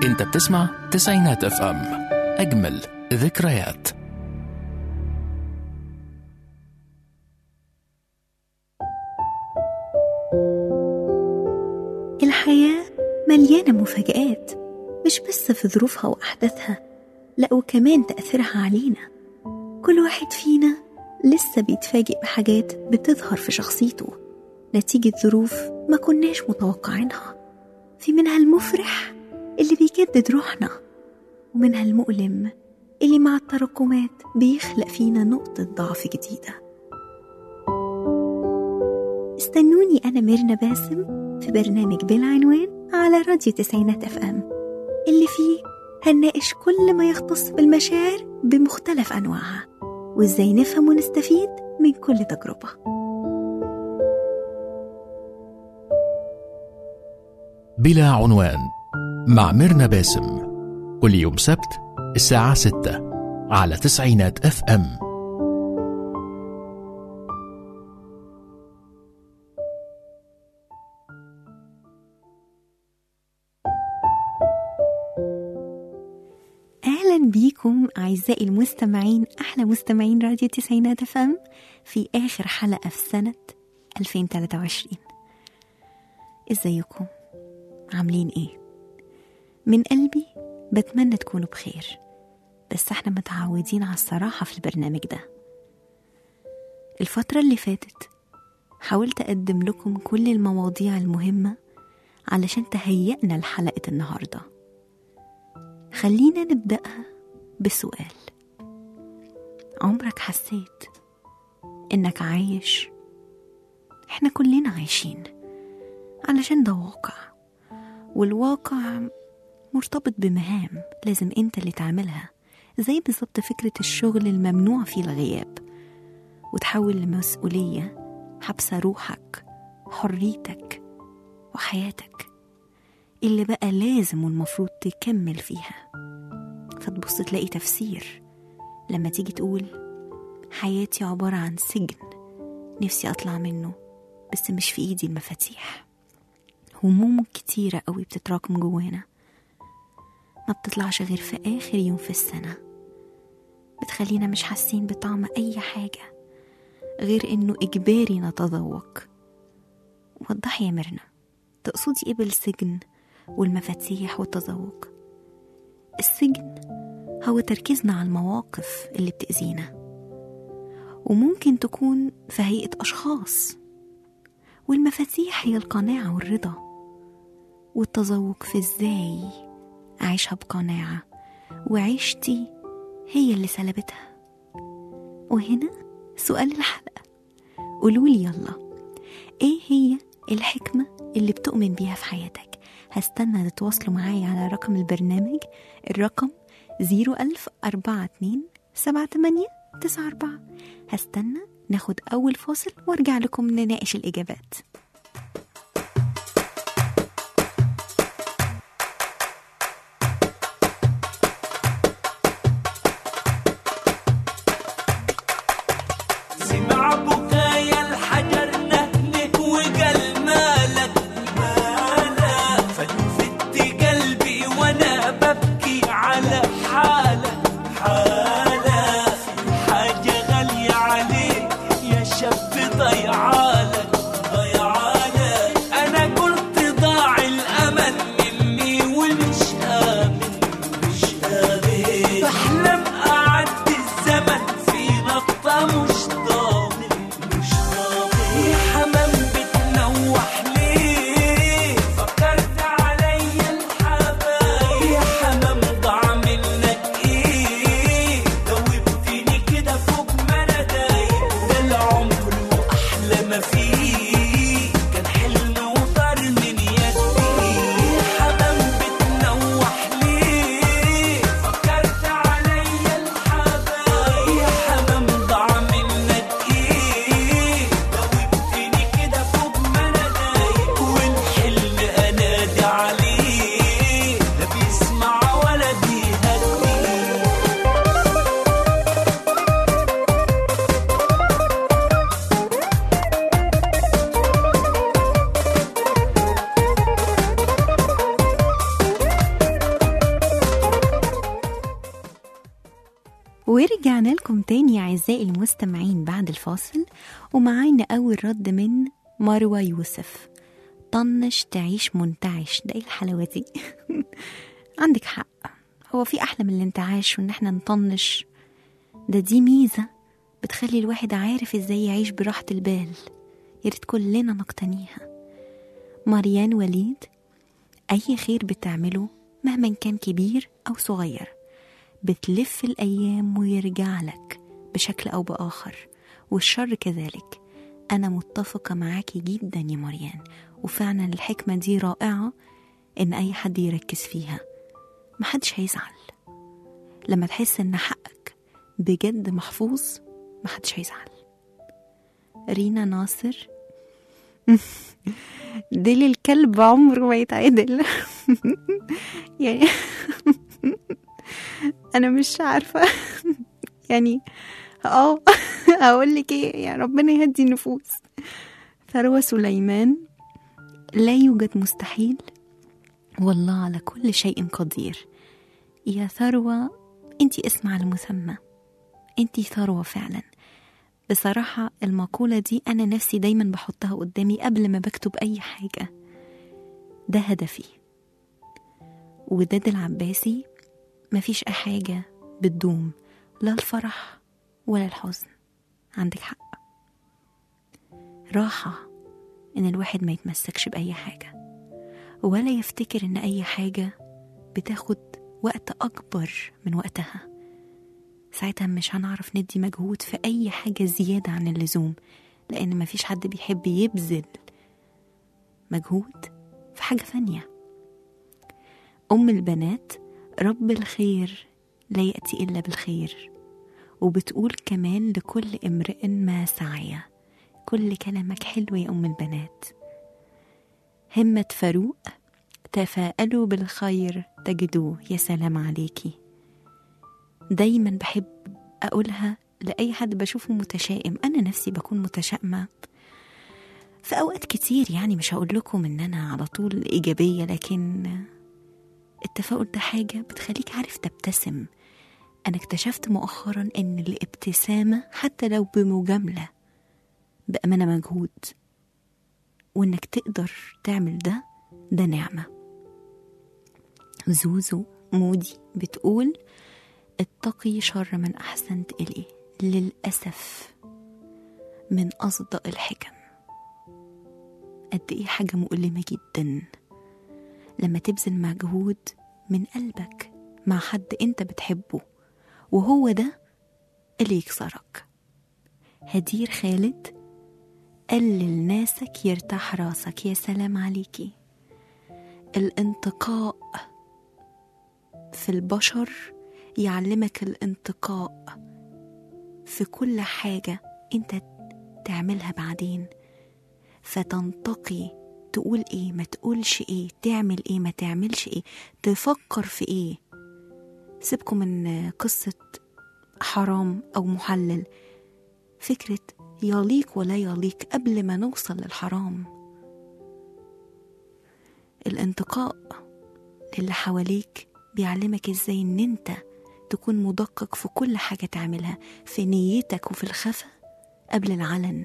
انت بتسمع تسعينات اف ام اجمل ذكريات الحياة مليانة مفاجآت مش بس في ظروفها وأحداثها لأ وكمان تأثيرها علينا كل واحد فينا لسه بيتفاجئ بحاجات بتظهر في شخصيته نتيجة ظروف ما كناش متوقعينها في منها المفرح اللي بيجدد روحنا ومنها المؤلم اللي مع التراكمات بيخلق فينا نقطة ضعف جديدة استنوني أنا ميرنا باسم في برنامج بالعنوان على راديو تسعينات اف ام اللي فيه هنناقش كل ما يختص بالمشاعر بمختلف أنواعها وإزاي نفهم ونستفيد من كل تجربة بلا عنوان مع ميرنا باسم كل يوم سبت الساعة 6 على تسعينات اف ام أهلا بيكم أعزائي المستمعين أحلى مستمعين راديو تسعينات فم في آخر حلقة في سنة 2023 إزيكم؟ عاملين إيه؟ من قلبي بتمنى تكونوا بخير بس احنا متعودين على الصراحة في البرنامج ده الفترة اللي فاتت حاولت أقدم لكم كل المواضيع المهمة علشان تهيئنا لحلقة النهارده خلينا نبدأها بسؤال عمرك حسيت إنك عايش؟ إحنا كلنا عايشين علشان ده واقع والواقع مرتبط بمهام لازم أنت اللي تعملها زي بالظبط فكرة الشغل الممنوع فيه الغياب وتحول لمسؤولية حبسة روحك حريتك وحياتك اللي بقى لازم والمفروض تكمل فيها فتبص تلاقي تفسير لما تيجي تقول حياتي عبارة عن سجن نفسي أطلع منه بس مش في إيدي المفاتيح هموم كتيرة قوي بتتراكم جوانا ما بتطلعش غير في آخر يوم في السنة بتخلينا مش حاسين بطعم أي حاجة غير إنه إجباري نتذوق وضحي يا ميرنا تقصدي إيه بالسجن والمفاتيح والتذوق السجن هو تركيزنا على المواقف اللي بتأذينا وممكن تكون في هيئة أشخاص والمفاتيح هي القناعة والرضا والتذوق في ازاي أعيشها بقناعة وعيشتي هي اللي سلبتها وهنا سؤال الحلقة قولولي يلا ايه هي الحكمة اللي بتؤمن بيها في حياتك هستنى تتواصلوا معايا على رقم البرنامج الرقم 01042 78 94 هستنى ناخد أول فاصل وارجع لكم نناقش الإجابات سمع بكايا الحجر نهلك وقال مالك مالك فلفت قلبي وانا ببكي على حالك حالك حاجة غالية عليك يا شاب ضيعالك ضيعالك ورجعنا لكم تاني أعزائي المستمعين بعد الفاصل ومعانا أول رد من مروة يوسف طنش تعيش منتعش ده ايه الحلاوة دي عندك حق هو في أحلى من الانتعاش وإن احنا نطنش ده دي ميزة بتخلي الواحد عارف ازاي يعيش براحة البال ياريت كلنا نقتنيها مريان وليد أي خير بتعمله مهما كان كبير أو صغير بتلف الأيام ويرجع لك بشكل أو بآخر والشر كذلك أنا متفقة معاكي جدا يا مريان وفعلا الحكمة دي رائعة إن أي حد يركز فيها محدش هيزعل لما تحس إن حقك بجد محفوظ محدش هيزعل رينا ناصر ديل الكلب عمره ما يتعدل يعني انا مش عارفه يعني اه اقول لك ايه يعني ربنا يهدي النفوس ثروه سليمان لا يوجد مستحيل والله على كل شيء قدير يا ثروه انتي اسم على مسمى انتي ثروه فعلا بصراحة المقولة دي أنا نفسي دايما بحطها قدامي قبل ما بكتب أي حاجة ده هدفي وداد العباسي مفيش أي حاجة بتدوم لا الفرح ولا الحزن عندك حق راحة إن الواحد ما يتمسكش بأي حاجة ولا يفتكر إن أي حاجة بتاخد وقت أكبر من وقتها ساعتها مش هنعرف ندي مجهود في أي حاجة زيادة عن اللزوم لأن مفيش حد بيحب يبذل مجهود في حاجة ثانية أم البنات رب الخير لا يأتي إلا بالخير وبتقول كمان لكل امرئ ما سعي كل كلامك حلو يا أم البنات همة فاروق تفاءلوا بالخير تجدوه يا سلام عليكي دايما بحب أقولها لأي حد بشوفه متشائم أنا نفسي بكون متشائمة في أوقات كتير يعني مش هقول لكم إن أنا على طول إيجابية لكن التفاؤل ده حاجة بتخليك عارف تبتسم أنا اكتشفت مؤخرا إن الابتسامة حتى لو بمجاملة بأمانة مجهود وإنك تقدر تعمل ده ده نعمة زوزو مودي بتقول اتقي شر من أحسنت إليه للأسف من أصدق الحكم قد إيه حاجة مؤلمة جدا لما تبذل مجهود من قلبك مع حد أنت بتحبه وهو ده اللي يكسرك هدير خالد قلل ناسك يرتاح راسك يا سلام عليكي الانتقاء في البشر يعلمك الانتقاء في كل حاجة انت تعملها بعدين فتنتقي تقول ايه ما تقولش ايه تعمل ايه ما تعملش ايه تفكر في ايه سيبكم من قصة حرام او محلل فكرة يليق ولا يليق قبل ما نوصل للحرام الانتقاء للي حواليك بيعلمك ازاي ان انت تكون مدقق في كل حاجة تعملها في نيتك وفي الخفا قبل العلن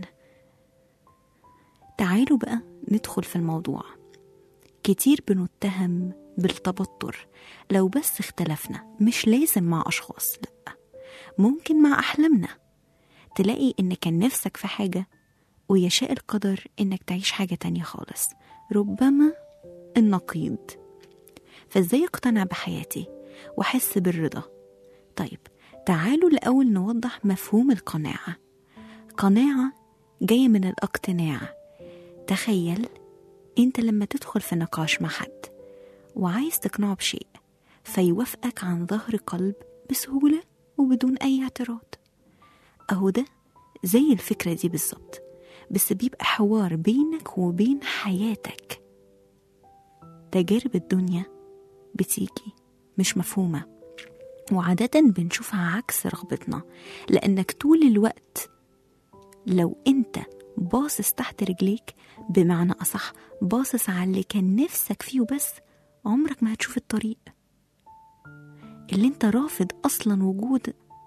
تعالوا بقى ندخل في الموضوع كتير بنتهم بالتبطر لو بس اختلفنا مش لازم مع أشخاص لأ ممكن مع أحلامنا تلاقي إن كان نفسك في حاجة ويشاء القدر إنك تعيش حاجة تانية خالص ربما النقيض فازاي اقتنع بحياتي واحس بالرضا طيب تعالوا الاول نوضح مفهوم القناعه قناعه جايه من الاقتناع تخيل انت لما تدخل في نقاش مع حد وعايز تقنعه بشيء فيوافقك عن ظهر قلب بسهوله وبدون اي اعتراض اهو ده زي الفكره دي بالظبط بس بيبقى حوار بينك وبين حياتك تجارب الدنيا بتيجي مش مفهومة وعادة بنشوفها عكس رغبتنا لأنك طول الوقت لو أنت باصص تحت رجليك بمعنى أصح باصص على اللي كان نفسك فيه بس عمرك ما هتشوف الطريق اللي انت رافض أصلا وجود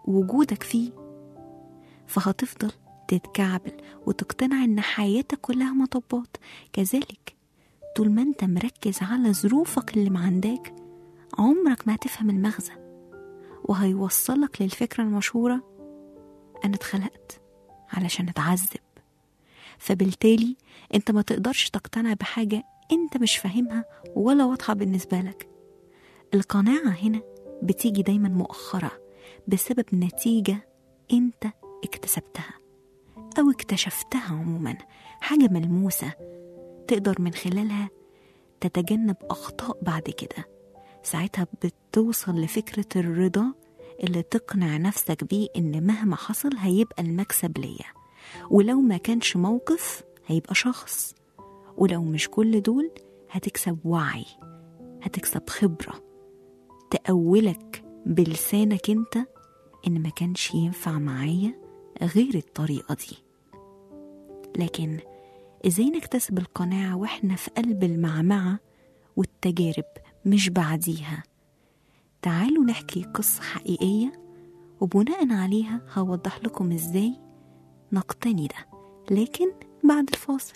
وجودك فيه فهتفضل تتكعبل وتقتنع ان حياتك كلها مطبات كذلك طول ما انت مركز على ظروفك اللي معنداك عمرك ما هتفهم المغزى وهيوصلك للفكرة المشهورة أنا اتخلقت علشان أتعذب فبالتالي أنت ما تقدرش تقتنع بحاجة أنت مش فاهمها ولا واضحة بالنسبة لك القناعة هنا بتيجي دايما مؤخرة بسبب نتيجة أنت اكتسبتها أو اكتشفتها عموما حاجة ملموسة تقدر من خلالها تتجنب أخطاء بعد كده ساعتها بتوصل لفكرة الرضا اللي تقنع نفسك بيه إن مهما حصل هيبقى المكسب ليا ولو ما كانش موقف هيبقى شخص ولو مش كل دول هتكسب وعي هتكسب خبرة تأولك بلسانك انت إن ما كانش ينفع معايا غير الطريقة دي لكن ازاي نكتسب القناعة واحنا في قلب المعمعة والتجارب مش بعديها تعالوا نحكي قصة حقيقية وبناء عليها هوضح لكم ازاي نقتني ده لكن بعد الفاصل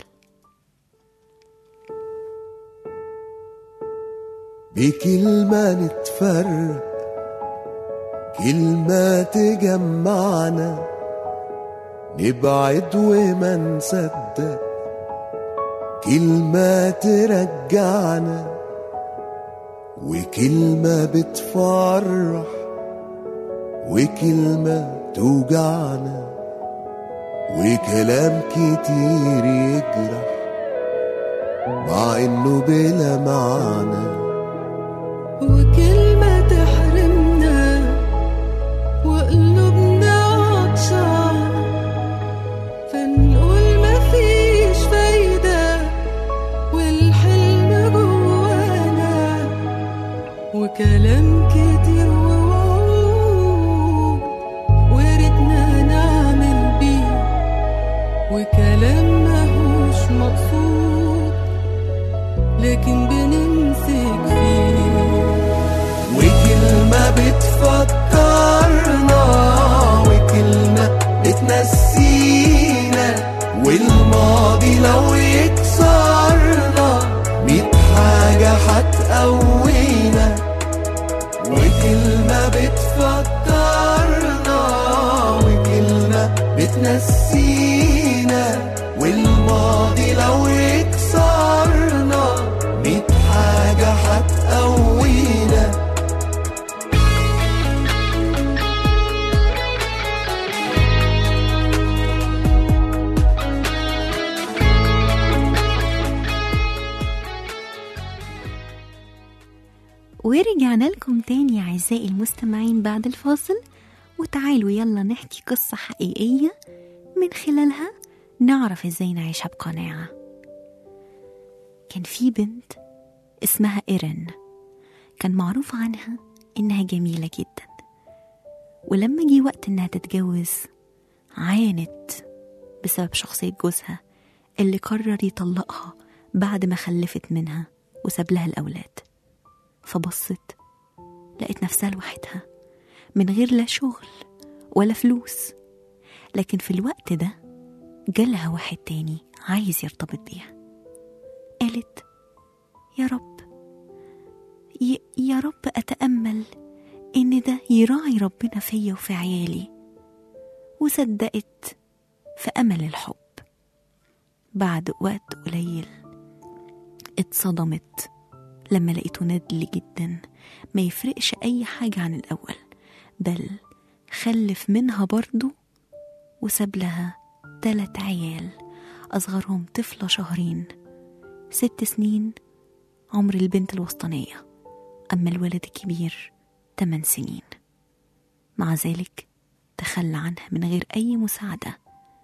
بكلمة نتفرق كلمة تجمعنا نبعد وما نصدق كلمة ترجعنا وكلمة بتفرح وكلمة توجعنا وكلام كتير يجرح مع انه بلا معنى وكلمة تحرمنا وقلوبنا عطشان فنقول مفيش فايدة والحلم جوانا وكلام كتير ووعود وريتنا نعمل بيه وكلام ماهوش مقصود لكن بنمسك فيه وكلمة بتفكرنا وكلمة بتنسينا والماضي لو يكسرنا ميت حاجة هتقوينا وكلمة بتفكرنا وكلمة بتنسينا والماضي لو يكسرنا ميت حاجة هتقوينا ورجعنا لكم تاني أعزائي المستمعين بعد الفاصل وتعالوا يلا نحكي قصة حقيقية من خلالها نعرف ازاي نعيشها بقناعة كان في بنت اسمها إيرين كان معروف عنها إنها جميلة جدا ولما جه وقت إنها تتجوز عانت بسبب شخصية جوزها اللي قرر يطلقها بعد ما خلفت منها وساب لها الأولاد فبصت لقيت نفسها لوحدها من غير لا شغل ولا فلوس لكن في الوقت ده جالها واحد تاني عايز يرتبط بيها قالت يا رب ي- يا رب أتأمل إن ده يراعي ربنا فيا وفي عيالي وصدقت في أمل الحب بعد وقت قليل اتصدمت لما لقيته ندل جدا ما يفرقش أي حاجة عن الأول بل خلف منها برضه وساب لها تلات عيال أصغرهم طفلة شهرين ست سنين عمر البنت الوسطانية أما الولد الكبير تمن سنين مع ذلك تخلى عنها من غير أي مساعدة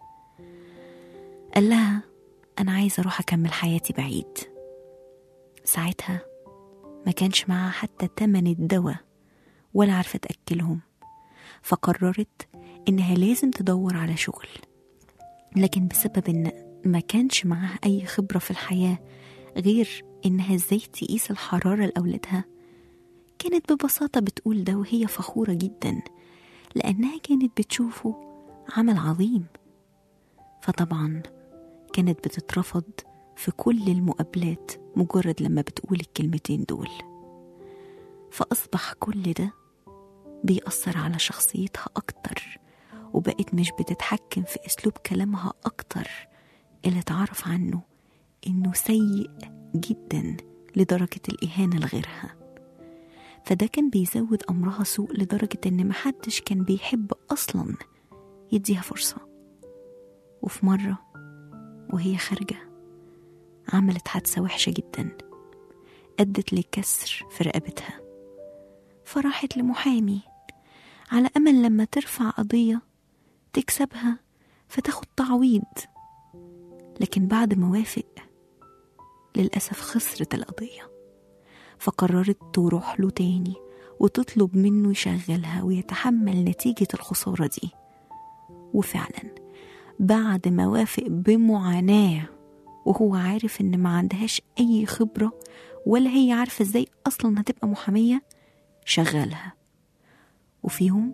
قال لها أنا عايزة أروح أكمل حياتي بعيد ساعتها ما كانش معاها حتى تمن الدواء ولا عارفة تأكلهم فقررت إنها لازم تدور على شغل لكن بسبب إن ما كانش معاها أي خبرة في الحياة غير إنها إزاي تقيس الحرارة لأولادها كانت ببساطة بتقول ده وهي فخورة جدا لأنها كانت بتشوفه عمل عظيم فطبعا كانت بتترفض في كل المقابلات مجرد لما بتقول الكلمتين دول فأصبح كل ده بيأثر على شخصيتها أكتر وبقت مش بتتحكم في أسلوب كلامها أكتر اللي تعرف عنه إنه سيء جدا لدرجة الإهانة لغيرها فده كان بيزود أمرها سوء لدرجة إن محدش كان بيحب أصلا يديها فرصة وفي مرة وهي خارجة عملت حادثة وحشة جدا أدت لكسر في رقبتها فراحت لمحامي على أمل لما ترفع قضية تكسبها فتاخد تعويض لكن بعد ما وافق للأسف خسرت القضية فقررت تروح له تاني وتطلب منه يشغلها ويتحمل نتيجة الخسارة دي وفعلا بعد ما وافق بمعاناة وهو عارف ان ما عندهاش اي خبرة ولا هي عارفة ازاي اصلا هتبقى محامية شغلها وفي يوم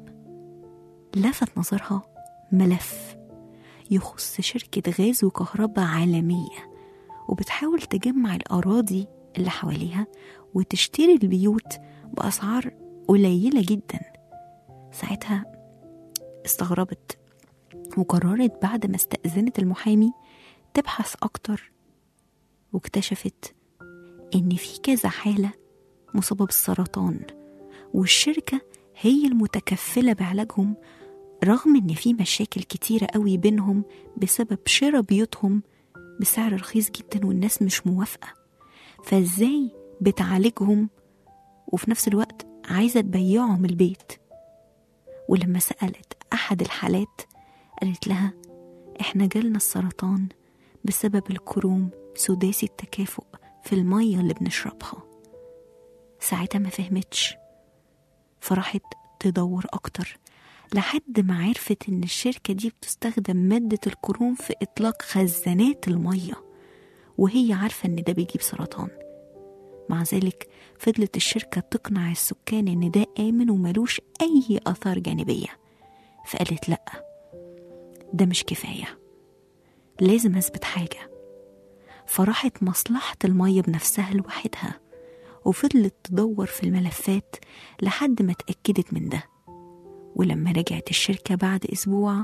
لفت نظرها ملف يخص شركة غاز وكهرباء عالمية وبتحاول تجمع الأراضي اللي حواليها وتشتري البيوت بأسعار قليلة جدا ساعتها استغربت وقررت بعد ما استأذنت المحامي تبحث أكتر واكتشفت إن في كذا حالة مصابة بالسرطان والشركة هي المتكفلة بعلاجهم رغم إن في مشاكل كتيرة قوي بينهم بسبب شراء بيوتهم بسعر رخيص جدا والناس مش موافقة فازاي بتعالجهم وفي نفس الوقت عايزة تبيعهم البيت ولما سألت أحد الحالات قالت لها إحنا جالنا السرطان بسبب الكروم سداسي التكافؤ في المية اللي بنشربها ساعتها ما فهمتش فراحت تدور أكتر لحد ما عرفت إن الشركة دي بتستخدم مادة الكروم في إطلاق خزانات المية وهي عارفة إن ده بيجيب سرطان مع ذلك فضلت الشركة تقنع السكان إن ده آمن وملوش أي آثار جانبية فقالت لأ ده مش كفاية لازم أثبت حاجة فراحت مصلحة المية بنفسها لوحدها وفضلت تدور في الملفات لحد ما اتأكدت من ده ولما رجعت الشركة بعد أسبوع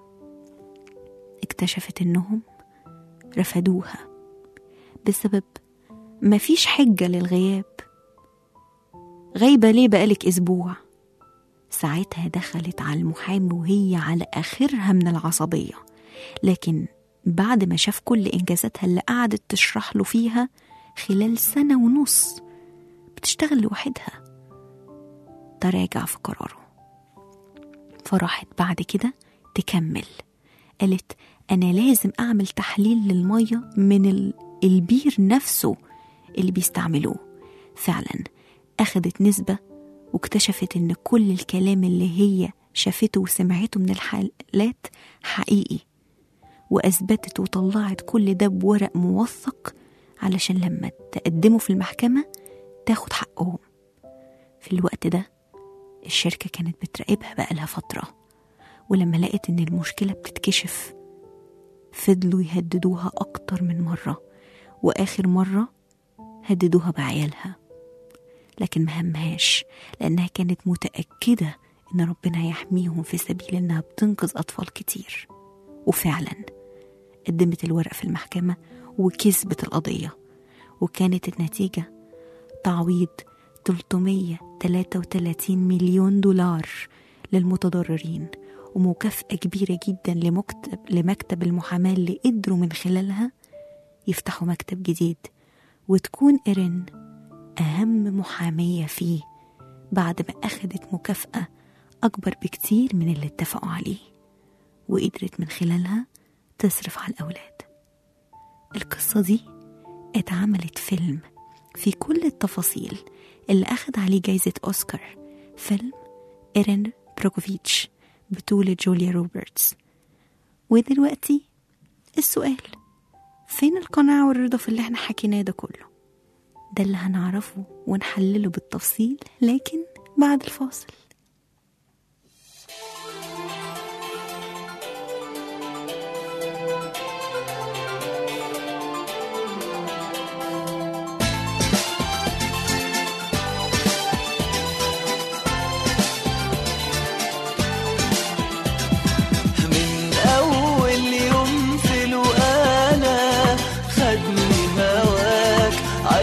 اكتشفت إنهم رفضوها بسبب مفيش حجة للغياب غايبة ليه بقالك أسبوع ساعتها دخلت على المحامي وهي على آخرها من العصبية لكن بعد ما شاف كل إنجازاتها اللي قعدت تشرح له فيها خلال سنة ونص بتشتغل لوحدها تراجع في قراره فراحت بعد كده تكمل قالت أنا لازم أعمل تحليل للمية من ال- البير نفسه اللي بيستعملوه فعلا أخدت نسبة واكتشفت إن كل الكلام اللي هي شافته وسمعته من الحالات حقيقي وأثبتت وطلعت كل ده بورق موثق علشان لما تقدموا في المحكمة تاخد حقهم في الوقت ده الشركة كانت بتراقبها بقالها فترة ولما لقت إن المشكلة بتتكشف فضلوا يهددوها أكتر من مرة وآخر مرة هددوها بعيالها لكن مهمهاش لأنها كانت متأكدة إن ربنا هيحميهم في سبيل إنها بتنقذ أطفال كتير وفعلا قدمت الورق في المحكمة وكسبت القضية وكانت النتيجة تعويض 333 مليون دولار للمتضررين ومكافأة كبيرة جدا لمكتب, لمكتب المحاماة اللي قدروا من خلالها يفتحوا مكتب جديد وتكون إيرين أهم محامية فيه بعد ما أخدت مكافأة أكبر بكتير من اللي اتفقوا عليه وقدرت من خلالها تصرف على الأولاد القصة دي اتعملت فيلم في كل التفاصيل اللي أخد عليه جايزة أوسكار فيلم إيرين بروكوفيتش بطولة جوليا روبرتس ودلوقتي السؤال فين القناعة والرضا في اللي احنا حكيناه ده كله ده اللي هنعرفه ونحلله بالتفصيل لكن بعد الفاصل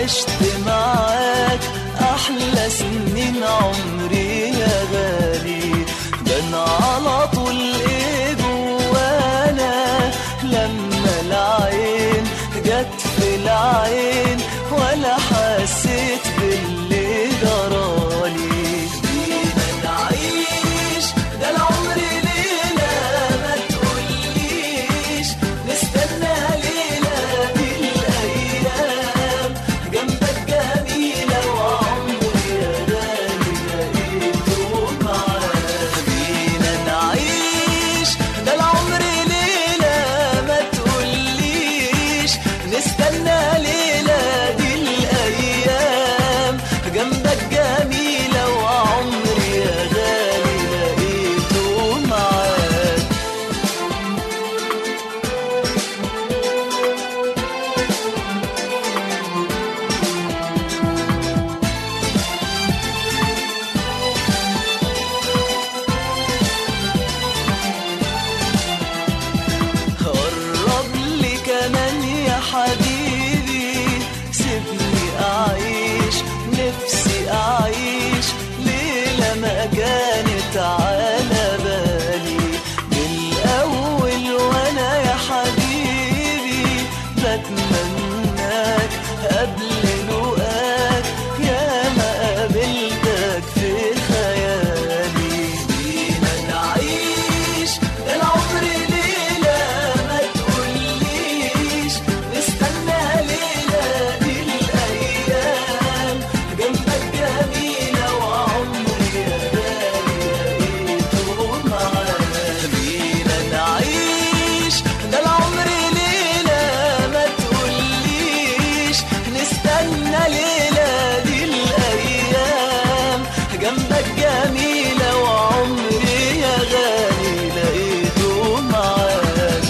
عشت معاك احلى سنين عمري يا غالي ده انا على طول ايه جوانا لما العين جت في العين ولا حسيت باللي جرالي بينا نعيش ده العمر ليلة ما تقوليش نستنى ليلة دي الأيام جنبك جميلة وعمري يا غالي لقيته معاك بينا نعيش ده العمر ليلة ما تقوليش نستنى ليلة دي الأيام جنبك جميلة وعمري يا غالي لقيته معاك قرب لي كمان يا حبيبي سيبني أعيش نفسي أعيش ليلة ما كانت على بالي بالأول وأنا يا حبيبي بتمناك قبل لقاك يا ما قابلتك في خيالي بينا نعيش العمر ليلة ما تقوليش نستنى ليلة دي الأيام جنبك جميلة وعمري يا غالي لقيته معاك بينا نعيش ده العمر ليلة ما تقوليش نستنى ليلة دي الأيام جنبك جميلة وعمري يا غالي لقيته معاك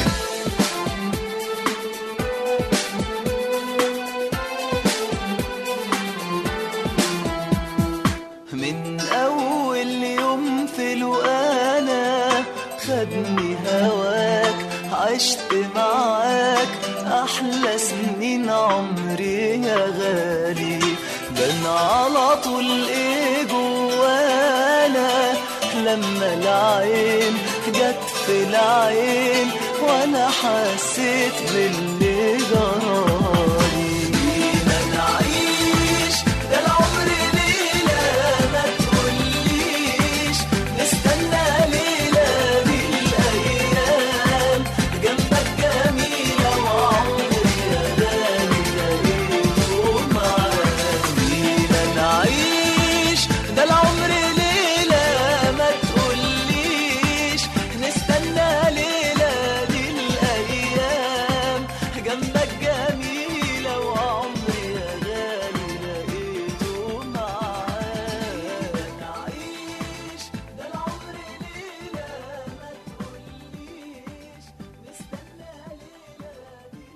من أول يوم في لقانا خدني هواك عشت معاك أحلى سنين عمري يا غالي بان على طول إيه جوانا لما العين جت في العين وأنا حسيت باللي جرالي بينا نعيش ده العمر ليلة ما تقوليش نستنى ليلة دي الأيام جنبك جميلة وعمري يا غالي لقيته معاك بينا نعيش ده العمر ليلة ما تقوليش نستنى ليلة دي الأيام جنبك جميلة وعمري يا غالي لقيته معاك نعيش ده العمر ليلة ما تقوليش نستنى ليلة دي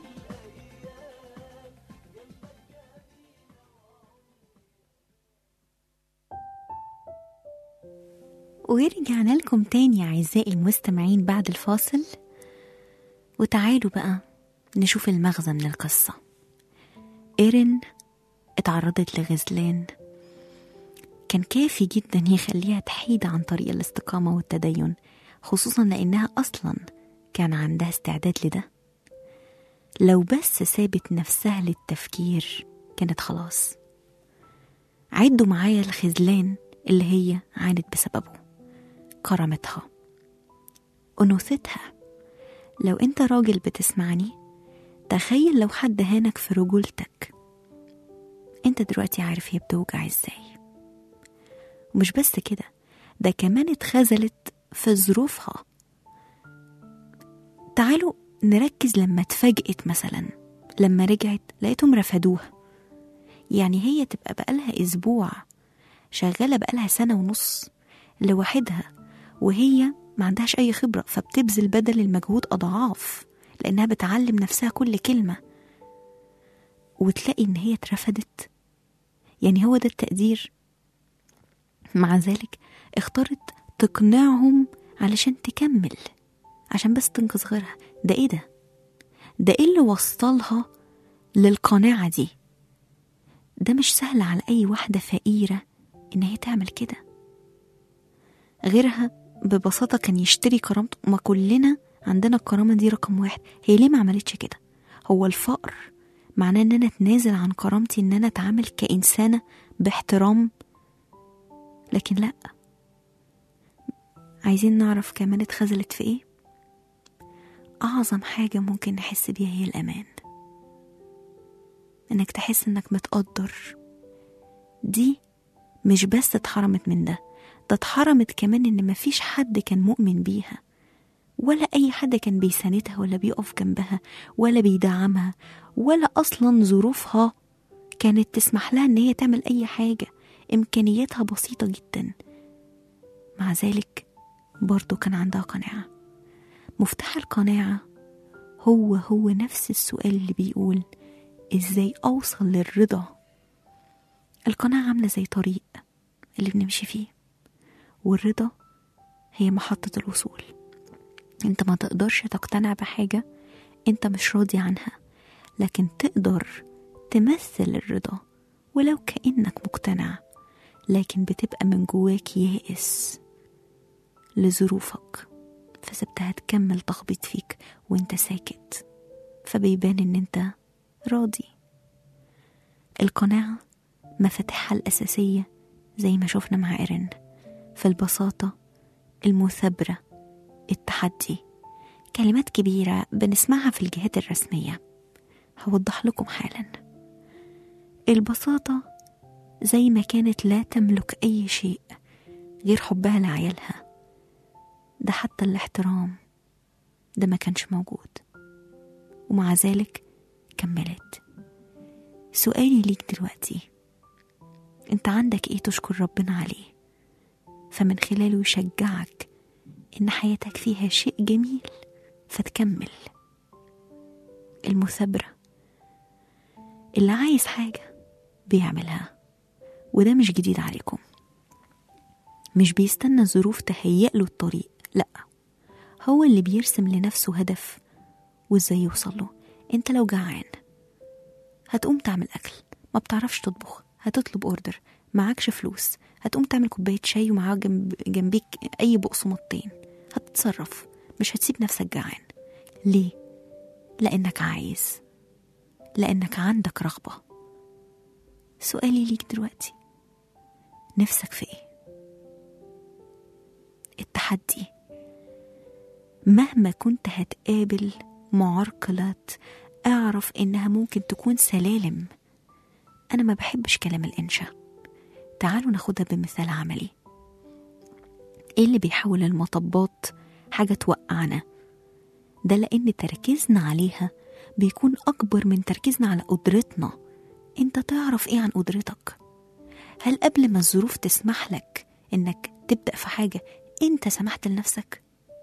الأيام ورجعنا لكم تاني أعزائي المستمعين بعد الفاصل وتعالوا بقى نشوف المغزى من القصة إيرين اتعرضت لغزلان كان كافي جدا يخليها تحيد عن طريق الاستقامة والتدين خصوصا لأنها أصلا كان عندها استعداد لده لو بس سابت نفسها للتفكير كانت خلاص عدوا معايا الخذلان اللي هي عانت بسببه كرامتها أنوثتها لو أنت راجل بتسمعني تخيل لو حد هانك في رجولتك أنت دلوقتي عارف هي بتوجع إزاي ومش بس كده ده كمان اتخذلت في ظروفها تعالوا نركز لما اتفاجئت مثلا لما رجعت لقيتهم رفضوها يعني هي تبقى بقالها أسبوع شغالة بقالها سنة ونص لوحدها وهي ما عندهاش أي خبرة فبتبذل بدل المجهود أضعاف لأنها بتعلم نفسها كل كلمة وتلاقي إن هي اترفضت يعني هو ده التقدير مع ذلك اختارت تقنعهم علشان تكمل عشان بس تنقذ غيرها ده ايه ده ده ايه اللي وصلها للقناعة دي ده مش سهل على أي واحدة فقيرة إن هي تعمل كده غيرها ببساطة كان يشتري كرامته ما كلنا عندنا الكرامة دي رقم واحد هي ليه ما عملتش كده هو الفقر معناه ان انا اتنازل عن كرامتي ان انا اتعامل كإنسانة باحترام لكن لا عايزين نعرف كمان اتخذلت في ايه اعظم حاجة ممكن نحس بيها هي الامان انك تحس انك متقدر دي مش بس اتحرمت من ده ده اتحرمت كمان ان مفيش حد كان مؤمن بيها ولا اي حد كان بيساندها ولا بيقف جنبها ولا بيدعمها ولا اصلا ظروفها كانت تسمح لها ان هي تعمل اي حاجه امكانياتها بسيطه جدا مع ذلك برضو كان عندها قناعه مفتاح القناعه هو هو نفس السؤال اللي بيقول ازاي اوصل للرضا القناعه عامله زي طريق اللي بنمشي فيه والرضا هي محطه الوصول انت ما تقدرش تقتنع بحاجة انت مش راضي عنها لكن تقدر تمثل الرضا ولو كأنك مقتنع لكن بتبقى من جواك يائس لظروفك فسبتها تكمل تخبط فيك وانت ساكت فبيبان ان انت راضي القناعة مفاتيحها الأساسية زي ما شفنا مع إيرين في البساطة المثابرة التحدي كلمات كبيرة بنسمعها في الجهات الرسمية هوضح لكم حالا البساطة زي ما كانت لا تملك أي شيء غير حبها لعيالها ده حتى الاحترام ده ما كانش موجود ومع ذلك كملت سؤالي ليك دلوقتي انت عندك ايه تشكر ربنا عليه فمن خلاله يشجعك إن حياتك فيها شيء جميل فتكمل المثابرة اللي عايز حاجة بيعملها وده مش جديد عليكم مش بيستنى الظروف تهيأ له الطريق لأ هو اللي بيرسم لنفسه هدف وازاي يوصله انت لو جعان هتقوم تعمل أكل ما بتعرفش تطبخ هتطلب اوردر معكش فلوس هتقوم تعمل كوباية شاي ومعاه جنب جنبيك أي بقسماطتين هتتصرف مش هتسيب نفسك جعان ليه؟ لأنك عايز لأنك عندك رغبة سؤالي ليك دلوقتي نفسك في ايه؟ التحدي مهما كنت هتقابل معرقلات اعرف انها ممكن تكون سلالم انا ما بحبش كلام الانشاء تعالوا ناخدها بمثال عملي ايه اللي بيحول المطبات حاجة توقعنا ده لأن تركيزنا عليها بيكون أكبر من تركيزنا على قدرتنا انت تعرف ايه عن قدرتك هل قبل ما الظروف تسمح لك انك تبدأ في حاجة انت سمحت لنفسك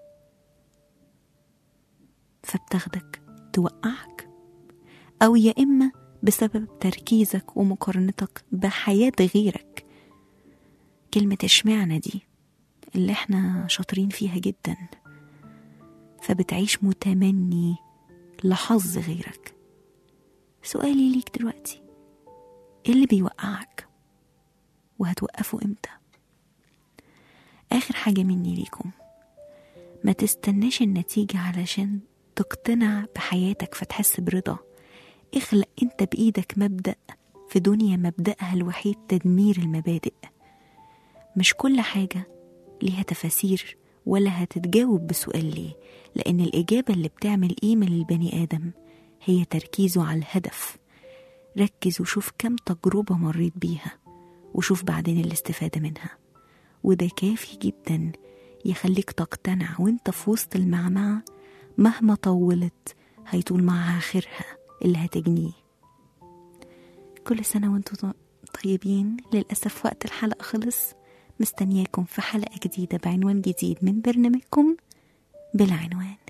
فبتاخدك توقعك أو يا إما بسبب تركيزك ومقارنتك بحياة غيرك كلمة اشمعنى دي اللي احنا شاطرين فيها جدا فبتعيش متمني لحظ غيرك سؤالي ليك دلوقتي ايه اللي بيوقعك وهتوقفه امتى اخر حاجة مني ليكم ما تستناش النتيجة علشان تقتنع بحياتك فتحس برضا اخلق انت بايدك مبدأ في دنيا مبدأها الوحيد تدمير المبادئ مش كل حاجة ليها تفاسير ولا هتتجاوب بسؤال ليه لأن الإجابة اللي بتعمل قيمة للبني آدم هي تركيزه على الهدف ركز وشوف كم تجربة مريت بيها وشوف بعدين الاستفادة منها وده كافي جدا يخليك تقتنع وانت في وسط المعمعة مهما طولت هيطول معها آخرها اللي هتجنيه كل سنة وانتم طيبين للأسف وقت الحلقة خلص مستنياكم في حلقة جديدة بعنوان جديد من برنامجكم بلا عنوان